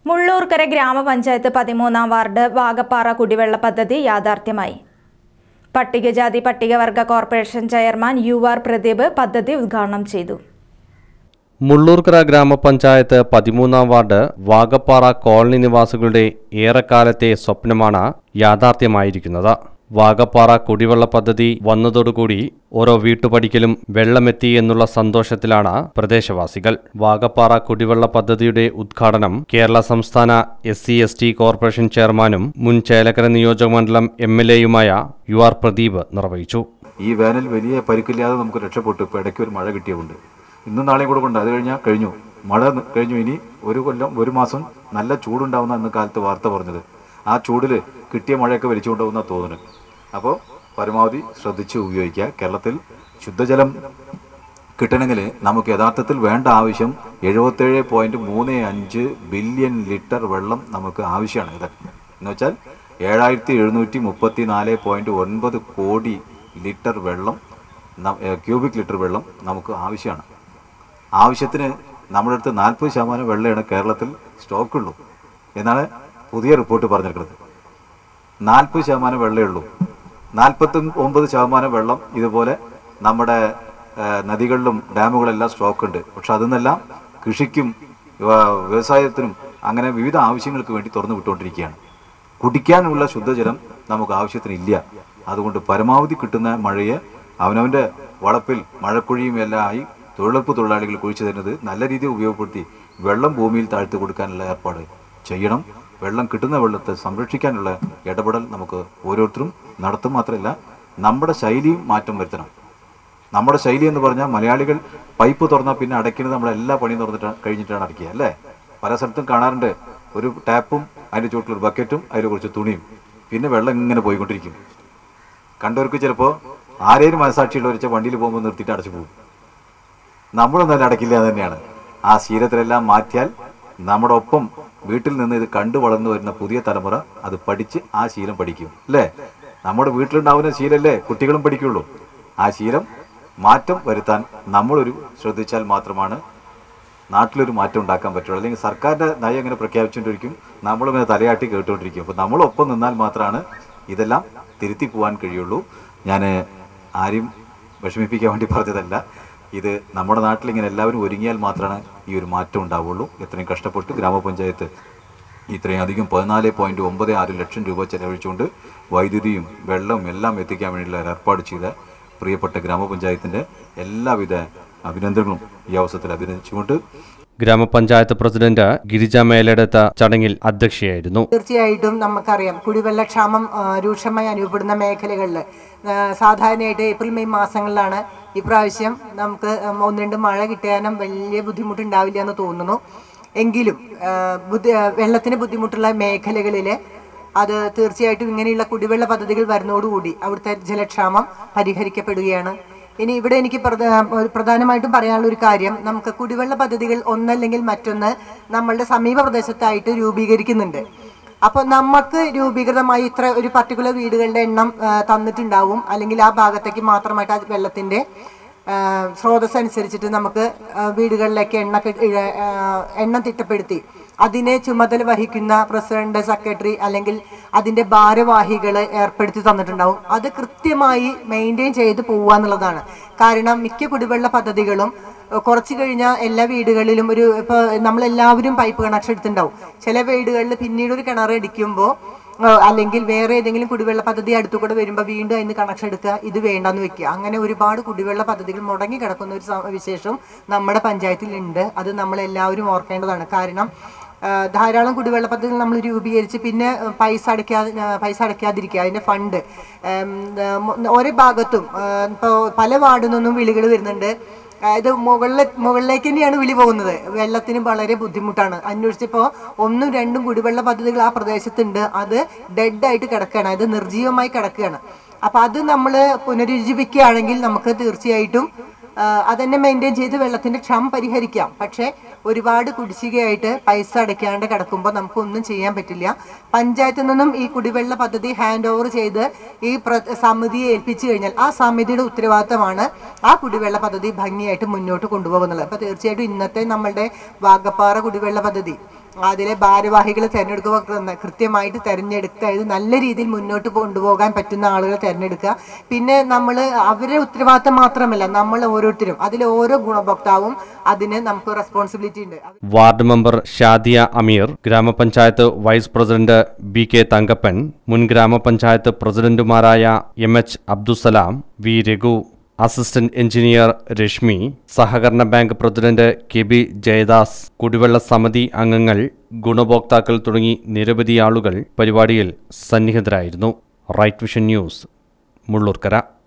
മുള്ളൂർക്കര ഗ്രാമപഞ്ചായത്ത് പതിമൂന്നാം വാർഡ് വാഗപ്പാറ കുടിവെള്ള പദ്ധതി യാഥാർത്ഥ്യമായി പട്ടികജാതി പട്ടികവർഗ corporation chairman U R Pradeep പദ്ധതി ഉദ്ഘാടനം ചെയ്തു മുള്ളൂർക്കര ഗ്രാമപഞ്ചായത്ത് പതിമൂന്നാം വാർഡ് വാഗപ്പാറ കോളനി നിവാസികളുടെ ഏറെക്കാലത്തെ സ്വപ്നമാണ് യാഥാർത്ഥ്യമായിരിക്കുന്നത് വാഗപ്പാറ കുടിവെള്ള പദ്ധതി വന്നതോടുകൂടി ഓരോ വീട്ടുപടിക്കലും വെള്ളമെത്തി എന്നുള്ള സന്തോഷത്തിലാണ് പ്രദേശവാസികൾ വാഗപ്പാറ കുടിവെള്ള പദ്ധതിയുടെ ഉദ്ഘാടനം കേരള സംസ്ഥാന S C S T corporation ചെയർമാനും മുൻ ചേലക്കര നിയോജകമണ്ഡലം എം എൽ എയുമായ യു ആർ പ്രദീപ് നിർവഹിച്ചു ഈ വേനൽ വലിയ പരിക്കില്ലാതെ നമുക്ക് രക്ഷപ്പെട്ടു ഇപ്പോൾ ഇടയ്ക്ക് ഒരു മഴ കിട്ടിയതുകൊണ്ട് ഇന്നും നാളെയും കൂടെ കൊണ്ട് അത് കഴിഞ്ഞാൽ കഴിഞ്ഞു മഴ ന- കഴിഞ്ഞു ഇനി ഒരു കൊല്ലം ഒരു മാസം നല്ല ചൂടുണ്ടാവുന്ന അന്ന് കാലത്ത് വാർത്ത പറഞ്ഞത് ആ ചൂടിൽ കിട്ടിയ മഴയൊക്കെ വലിച്ചു കൊണ്ടുപോകുന്ന തോന്നുന്നു അപ്പോൾ പരമാവധി ശ്രദ്ധിച്ച് ഉപയോഗിക്കുക കേരളത്തിൽ ശുദ്ധജലം കിട്ടണമെങ്കിൽ നമുക്ക് യഥാർത്ഥത്തിൽ വേണ്ട ആവശ്യം എഴുപത്തേഴ് പോയിന്റ് മൂന്ന് അഞ്ച് ബില്യൺ ലിറ്റർ വെള്ളം നമുക്ക് ആവശ്യമാണ് ഇത് എന്ന് വെച്ചാൽ ഏഴായിരത്തി എഴുന്നൂറ്റി മുപ്പത്തി നാല് പോയിന്റ് ഒൻപത് കോടി ലിറ്റർ വെള്ളം ന- ഏ, ക്യൂബിക് ലിറ്റർ വെള്ളം നമുക്ക് ആവശ്യമാണ് ആവശ്യത്തിന് നമ്മുടെ അടുത്ത് നാൽപ്പത് ശതമാനം വെള്ളമാണ് കേരളത്തിൽ സ്റ്റോക്കുള്ളൂ എന്നാണ് പുതിയ റിപ്പോർട്ട് പറഞ്ഞിരിക്കുന്നത് നാൽപ്പത് ശതമാനം വെള്ളമേ ഉള്ളൂ നാൽപ്പത്തി ഒമ്പത് ശതമാനം വെള്ളം ഇതുപോലെ നമ്മുടെ ആ, നദികളിലും ഡാമുകളെല്ലാം സ്റ്റോക്ക് ഉണ്ട് പക്ഷെ അതെന്നെല്ലാം കൃഷിക്കും വ- വ്യവസായത്തിനും അങ്ങനെ വിവിധ ആവശ്യങ്ങൾക്ക് വേണ്ടി തുറന്നു വിട്ടുകൊണ്ടിരിക്കുകയാണ് കുടിക്കാനുള്ള ശുദ്ധജലം നമുക്ക് ആവശ്യത്തിനില്ല അതുകൊണ്ട് പരമാവധി കിട്ടുന്ന മഴയെ അവനവൻ്റെ വളപ്പിൽ മഴക്കുഴിയും എല്ലാം ആയി തൊഴിലുറപ്പ് തൊഴിലാളികൾ കുഴിച്ചു തരുന്നത് നല്ല രീതിയിൽ ഉപയോഗപ്പെടുത്തി വെള്ളം ഭൂമിയിൽ താഴ്ത്തി കൊടുക്കാനുള്ള ഏർപ്പാട് ചെയ്യണം വെള്ളം കിട്ടുന്ന വെള്ളത്തെ സംരക്ഷിക്കാനുള്ള ഇടപെടൽ നമുക്ക് ഓരോരുത്തരും നടത്തും മാത്രമല്ല നമ്മുടെ ശൈലിയും മാറ്റം വരുത്തണം നമ്മുടെ ശൈലി എന്ന് പറഞ്ഞാൽ മലയാളികൾ പൈപ്പ് തുറന്നാൽ പിന്നെ അടയ്ക്കുന്നത് നമ്മൾ എല്ലാ പണിയും തുറന്നിട്ട് കഴിഞ്ഞിട്ടാണ് അടയ്ക്കുക അല്ലേ പല സ്ഥലത്തും കാണാറുണ്ട് ഒരു ടാപ്പും അതിൻ്റെ ചുവട്ടിൽ ഒരു ബക്കറ്റും അതിൽ കുറച്ച് തുണിയും പിന്നെ വെള്ളം ഇങ്ങനെ പോയിക്കൊണ്ടിരിക്കും കണ്ടവർക്ക് ചിലപ്പോൾ ആരേലും മനസാക്ഷിയുള്ളവർ വെച്ചാൽ വണ്ടിയിൽ പോകുമ്പോൾ നിർത്തിയിട്ട് അടച്ചു പോകും നമ്മളൊന്നും അതിൽ അടക്കില്ല എന്ന് തന്നെയാണ് ആ ശീലത്തിലെല്ലാം മാറ്റിയാൽ നമ്മുടെ ഒപ്പം വീട്ടിൽ നിന്ന് ഇത് കണ്ടു വളർന്നു വരുന്ന പുതിയ തലമുറ അത് പഠിച്ച് ആ ശീലം പഠിക്കും അല്ലേ നമ്മുടെ വീട്ടിലുണ്ടാവുന്ന ശീലല്ലേ കുട്ടികളും പഠിക്കുള്ളൂ ആ ശീലം മാറ്റം വരുത്താൻ നമ്മളൊരു ശ്രദ്ധിച്ചാൽ മാത്രമാണ് നാട്ടിലൊരു മാറ്റം ഉണ്ടാക്കാൻ പറ്റുള്ളൂ അല്ലെങ്കിൽ സർക്കാരിൻ്റെ നയം ഇങ്ങനെ പ്രഖ്യാപിച്ചുകൊണ്ടിരിക്കും നമ്മളും ഇങ്ങനെ തലയാട്ടി കേട്ടുകൊണ്ടിരിക്കും അപ്പോൾ നമ്മളൊപ്പം നിന്നാൽ മാത്രമാണ് ഇതെല്ലാം തിരുത്തി പോകാൻ കഴിയുള്ളൂ ഞാൻ ആരെയും വിഷമിപ്പിക്കാൻ വേണ്ടി പറഞ്ഞതല്ല ഇത് നമ്മുടെ നാട്ടിൽ ഇങ്ങനെ എല്ലാവരും ഒരുങ്ങിയാൽ മാത്രമാണ് ഈ ഒരു മാറ്റം ഉണ്ടാവുള്ളൂ എത്രയും കഷ്ടപ്പെട്ട് ഗ്രാമപഞ്ചായത്ത് ഇത്രയും അധികം പതിനാല് പോയിന്റ് ഒമ്പത് ആറ് ലക്ഷം രൂപ ചെലവഴിച്ചുകൊണ്ട് വൈദ്യുതിയും വെള്ളവും എല്ലാം എത്തിക്കാൻ വേണ്ടിയുള്ള ഒരു ഏർപ്പാട് ചെയ്ത പ്രിയപ്പെട്ട ഗ്രാമപഞ്ചായത്തിൻ്റെ എല്ലാവിധ അഭിനന്ദനങ്ങളും ഈ അവസരത്തിൽ അഭിനന്ദിച്ചുകൊണ്ട് ഗ്രാമപഞ്ചായത്ത് പ്രസിഡന്റ് ഗിരിജ മേലെടുത്ത ചടങ്ങിൽ അധ്യക്ഷയായിരുന്നു തീർച്ചയായിട്ടും നമുക്കറിയാം കുടിവെള്ളക്ഷാമം ആ, രൂക്ഷമായി അനുഭവപ്പെടുന്ന മേഖലകളിൽ സാധാരണയായിട്ട് ഏപ്രിൽ മെയ് മാസങ്ങളിലാണ് ഇപ്രാവശ്യം നമുക്ക് ഉം, ഒന്ന് രണ്ട് മഴ കിട്ടാനും വലിയ ബുദ്ധിമുട്ടുണ്ടാവില്ല എന്ന് തോന്നുന്നു എങ്കിലും ആ, ബുദ്ധി ആ, വെള്ളത്തിന് ബുദ്ധിമുട്ടുള്ള മേഖലകളിൽ അത് തീർച്ചയായിട്ടും ഇങ്ങനെയുള്ള കുടിവെള്ള പദ്ധതികൾ വരുന്നതോടുകൂടി അവിടുത്തെ ജലക്ഷാമം പരിഹരിക്കപ്പെടുകയാണ് ഇനി ഇവിടെ എനിക്ക് പ്രധ- ഒരു പ്രധാനമായിട്ടും പറയാനുള്ള ഒരു കാര്യം നമുക്ക് കുടിവെള്ള പദ്ധതികൾ ഒന്നല്ലെങ്കിൽ മറ്റൊന്ന് നമ്മളുടെ സമീപ പ്രദേശത്തായിട്ട് രൂപീകരിക്കുന്നുണ്ട് അപ്പോൾ നമുക്ക് രൂപീകൃതമായി ഇത്ര ഒരു പർട്ടിക്കുലർ വീടുകളുടെ എണ്ണം ആ, തന്നിട്ടുണ്ടാവും അല്ലെങ്കിൽ ആ ഭാഗത്തേക്ക് മാത്രമായിട്ട് ആ വെള്ളത്തിന്റെ ആ, സ്രോതസ് അനുസരിച്ചിട്ട് നമുക്ക് ആ, വീടുകളിലേക്ക് എണ്ണ കി- ഇഴ- ആ, എണ്ണം തിട്ടപ്പെടുത്തി അതിനെ ചുമതല വഹിക്കുന്ന പ്രസിഡന്റ് സെക്രട്ടറി അല്ലെങ്കിൽ അതിന്റെ ഭാരവാഹികൾ ഏർപ്പെടുത്തി തന്നിട്ടുണ്ടാവും അത് കൃത്യമായി മെയിൻറ്റെയിൻ ചെയ്ത് പോവുക എന്നുള്ളതാണ് കാരണം മിക്ക കുടിവെള്ള പദ്ധതികളും ഏഹ്, കുറച്ച് കഴിഞ്ഞാൽ എല്ലാ വീടുകളിലും ഒരു ഇപ്പോൾ നമ്മളെല്ലാവരും പൈപ്പ് കണക്ഷൻ എടുത്തിട്ടുണ്ടാവും ചില വീടുകളിൽ പിന്നീട് ഒരു കിണർ അടിക്കുമ്പോൾ ഏഹ്, അല്ലെങ്കിൽ വേറെ ഏതെങ്കിലും കുടിവെള്ള പദ്ധതി അടുത്തു കൂടെ വരുമ്പോൾ വീണ്ടും അതിന് കണക്ഷൻ എടുക്കുക ഇത് വേണ്ടെന്ന് വെക്കുക അങ്ങനെ ഒരുപാട് കുടിവെള്ള പദ്ധതികൾ മുടങ്ങി കിടക്കുന്ന ഒരു സ- വിശേഷം നമ്മുടെ പഞ്ചായത്തിലുണ്ട് അത് നമ്മളെല്ലാവരും ഓർക്കേണ്ടതാണ് കാരണം ആ, ധാരാളം കുടിവെള്ള പദ്ധതികൾ നമ്മൾ രൂപീകരിച്ച് പിന്നെ ആ, പൈസ അടയ്ക്കാതെ ആ, പൈസ അടയ്ക്കാതിരിക്കുക അതിന്റെ ഫണ്ട് ഉം, ആ, മൊ- ഓരോ ഭാഗത്തും ഇപ്പോൾ പല വാർഡിൽ നിന്നും വിളികൾ വരുന്നുണ്ട് ആ, ഇത് മുകളിലെ മുകളിലേക്ക് തന്നെയാണ് വിളി പോകുന്നത് വെള്ളത്തിന് വളരെ ബുദ്ധിമുട്ടാണ് അന്വേഷിച്ചപ്പോൾ ഒന്നും രണ്ടും കുടിവെള്ള പദ്ധതികൾ ആ പ്രദേശത്തുണ്ട് അത് ഡെഡായിട്ട് കിടക്കുകയാണ് അത് നിർജീവമായി കിടക്കുകയാണ് അപ്പം അത് നമ്മൾ പുനരുജ്ജീവിക്കുകയാണെങ്കിൽ നമുക്ക് തീർച്ചയായിട്ടും ആ, അതന്നെ മെയിൻറ്റെയിൻ ചെയ്ത് വെള്ളത്തിന്റെ ക്ഷാമം പരിഹരിക്കാം പക്ഷേ ഒരുപാട് കുടിശ്ശികയായിട്ട് പൈസ അടയ്ക്കാണ്ട് കിടക്കുമ്പോൾ നമുക്കൊന്നും ചെയ്യാൻ പറ്റില്ല പഞ്ചായത്തിൽ നിന്നും ഈ കുടിവെള്ള പദ്ധതി ഹാൻഡ് ഓവർ ചെയ്ത് ഈ പ്ര- സമിതിയെ ഏൽപ്പിച്ചു കഴിഞ്ഞാൽ ആ സമിതിയുടെ ഉത്തരവാദിത്തമാണ് ആ കുടിവെള്ള പദ്ധതി ഭംഗിയായിട്ട് മുന്നോട്ട് കൊണ്ടുപോകുന്നത് അപ്പോൾ തീർച്ചയായിട്ടും ഇന്നത്തെ നമ്മളുടെ വാഗപ്പാറ കുടിവെള്ള പദ്ധതി അതിലെ ഭാരവാഹികളെ തിരഞ്ഞെടുക്കുക കൃത്യമായിട്ട് തിരഞ്ഞെടുത്ത് അത് നല്ല രീതിയിൽ മുന്നോട്ട് കൊണ്ടുപോകാൻ പറ്റുന്ന ആളുകളെ തിരഞ്ഞെടുക്കുക പിന്നെ നമ്മൾ അവരുടെ ഉത്തരവാദിത്തം മാത്രമല്ല നമ്മൾ ഓരോരുത്തരും അതിലെ ഓരോ ഗുണഭോക്താവും അതിന് നമുക്ക് റെസ്പോൺസിബിലിറ്റി ഉണ്ട് വാർഡ് മെമ്പർ ഷാദിയ അമീർ ഗ്രാമപഞ്ചായത്ത് vice president B K Thankappan മുൻ ഗ്രാമപഞ്ചായത്ത് പ്രസിഡന്റുമാരായ M H Abdussalam V Raghu assistant engineer Reshmi സഹകരണ bank president K B Jayadas കുടിവെള്ള സമിതി അംഗങ്ങൾ ഗുണഭോക്താക്കൾ തുടങ്ങി നിരവധി ആളുകൾ പരിപാടിയിൽ സന്നിഹിതരായിരുന്നു റൈറ്റ് വിഷൻ ന്യൂസ് മുള്ളൂർക്കര